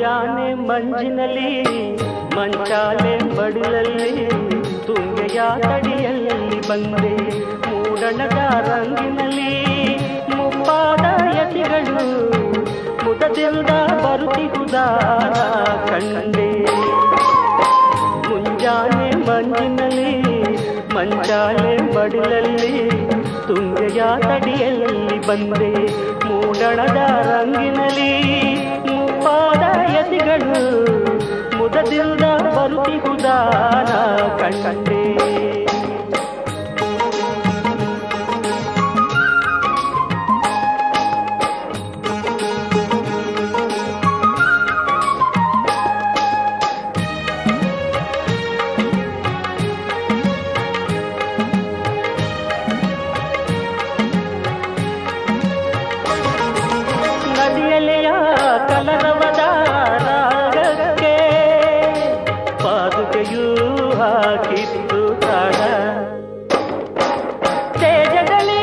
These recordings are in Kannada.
ಮುಂಜಾನೆ ಮಂಜಿನಲ್ಲಿ ಮಂಚಾಲೆ ಬಡಿಲಲ್ಲಿ ತುಂಗೆಯ ತಡಿಯಲ್ಲಿ ಬಂದೆ ಮೂಡಣದ ರಂಗಿನಲ್ಲಿ ಮುಪ್ಪಾದ ಯತಿಗಳು ಮುದದಿಂದ ಬರುತ್ತಿರುವುದಾರ ಕಂಡೆ ಮುಂಜಾನೆ ಮಂಜಿನಲ್ಲಿ ಮಂಚಾಲೆ ಬಡಿಲಲ್ಲಿ ತುಂಗೆಯ ತಡಿಯಲ್ಲಿ ಬಂದೆ ಮೂಡಣದ ರಂಗಿನಲ್ಲಿ ಮುಪ್ಪಾದ ಯತಿಗಳು ಮುದದಿಂದ ಬರುತ್ತಿರುವುದಾನ ಕಂಡೆ ನದಿಯಲೆಯ ಕಲರವದ ರಾಗಕ್ಕೆ ಪಾದುಕೆಯೂ ಹಾಕಿತ್ತು ತಾಡ ತೇಜಗಲಿ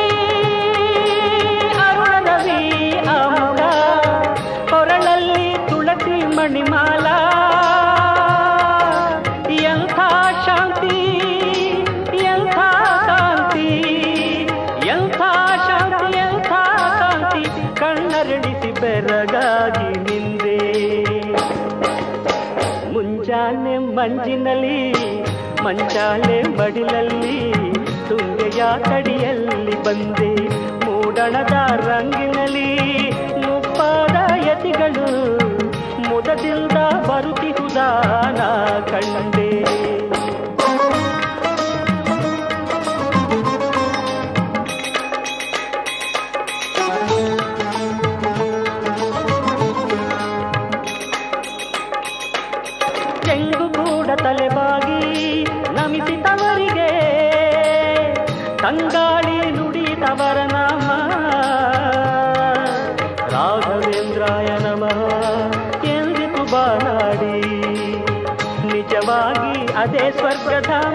ಅರುಣದವಿ ಅಮುಗ ಕೊರಳಲ್ಲಿ ತುಳಸಿ ಮಣಿಮಾಲ ಎಂಥ ಶಾಂತಿ ಎಂಥ ಕಾಂತಿ ಎಂಥ ಶಾಂತಿ ಎಂಥ ಕಾಂತಿ ಕಣ್ಣರಳಿಸಿ ಬೆರಗಾಗಿ ನಿಂದೆ ಮುಂಜಾನೆ ಮಂಜಿನಲ್ಲಿ ಮಂಚಾಲೆ ಮಡಿಲಲ್ಲಿ ತುಂಗೆಯ ತಡಿಯಲ್ಲಿ ಬಂದೆ ಮೂಡಣದ ರಂಗಿನಲ್ಲಿ ಮುಪ್ಪಾದ ಯತಿಗಳು ಮುದದಿಂದ ಬರುತ್ತಿರುವುದಾನ ಕಂಡೆ ಚೆಂಗು ಕೂಡ ತಲೆಬಾಗಿ ನಮಿಸಿದವರಿಗೆ ತಂಗಾಳಿ ನುಡಿದವರ ನಾಮ ರಾಘವೇಂದ್ರಾಯ ನಮಃ ಎಂದಿತು ಬಾನಾಡಿ ನಿಜವಾಗಿ ಅದೇ ಸ್ವರ್ಗಧಾಮ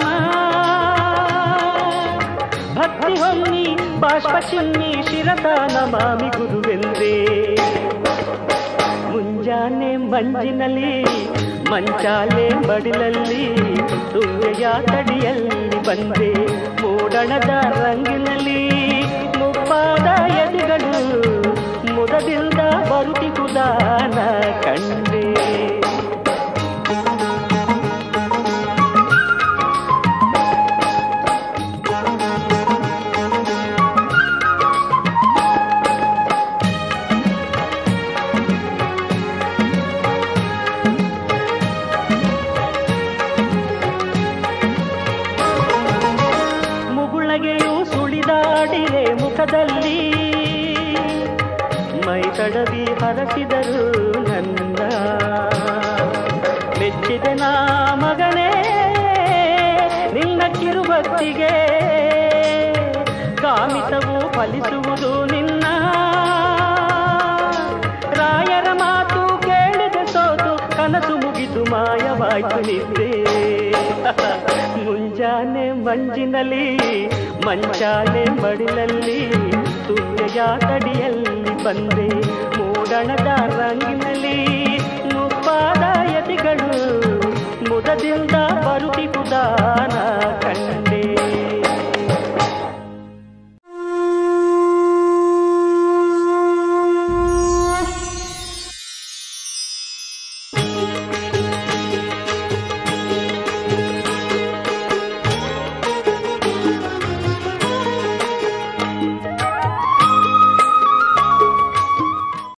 ಭಕ್ತಿ ಹೊನ್ನಿ ಬಾಷ್ಪ ಚಿನ್ನಿ ಶಿರತ ನಮಾಮಿ ಗುರುವೆಂದೇ ಮುಂಜಾನೆ ಮಂಜಿನಲ್ಲಿ ಮಂಚಾಲೆ ಬಡಿಲಲ್ಲಿ ತುಂಗೆಯ ತಡಿಯಲ್ಲಿ ಬಂದೆ ಮೂಡಣದ ರಂಗಿನಲ್ಲಿ ಮುಪ್ಪಾದ ಎದುಗಳು ಮುದದಿಂದ ಬರುತ್ತಿರುವುದಾನ ಕಂಡೆ ಮುಗುಳಗೆಯು ಸುಳಿದಾಡಿರೆ ಮುಖದಲ್ಲಿ ಮೈ ತಡವಿ ಹರಸಿದರು ನನ್ನ ಮೆಚ್ಚಿದೆ ನಾ ಮಗನೇ ನಿನ್ನ ಕಿರುಭಕ್ತಿಗೆ ಕಾಮಿತವು ಫಲಿಸುವುದು ನಿನ್ನ ರಾಯರ ಮಾತು ಕೇಳಿದೆ ಸೋತು ಕನಸು ಮುಗಿದು ಮಾಯವಾಯ್ತು ನಿದ್ದೆ ಮುಂಜಾನೆ ಮಂಜಿನಲ್ಲಿ ಮಂಚಾಲೆ ಮಡಿಲಲ್ಲಿ ತುಂಗೆಯ ತಡಿಯಲ್ಲಿ ಬಂದೆ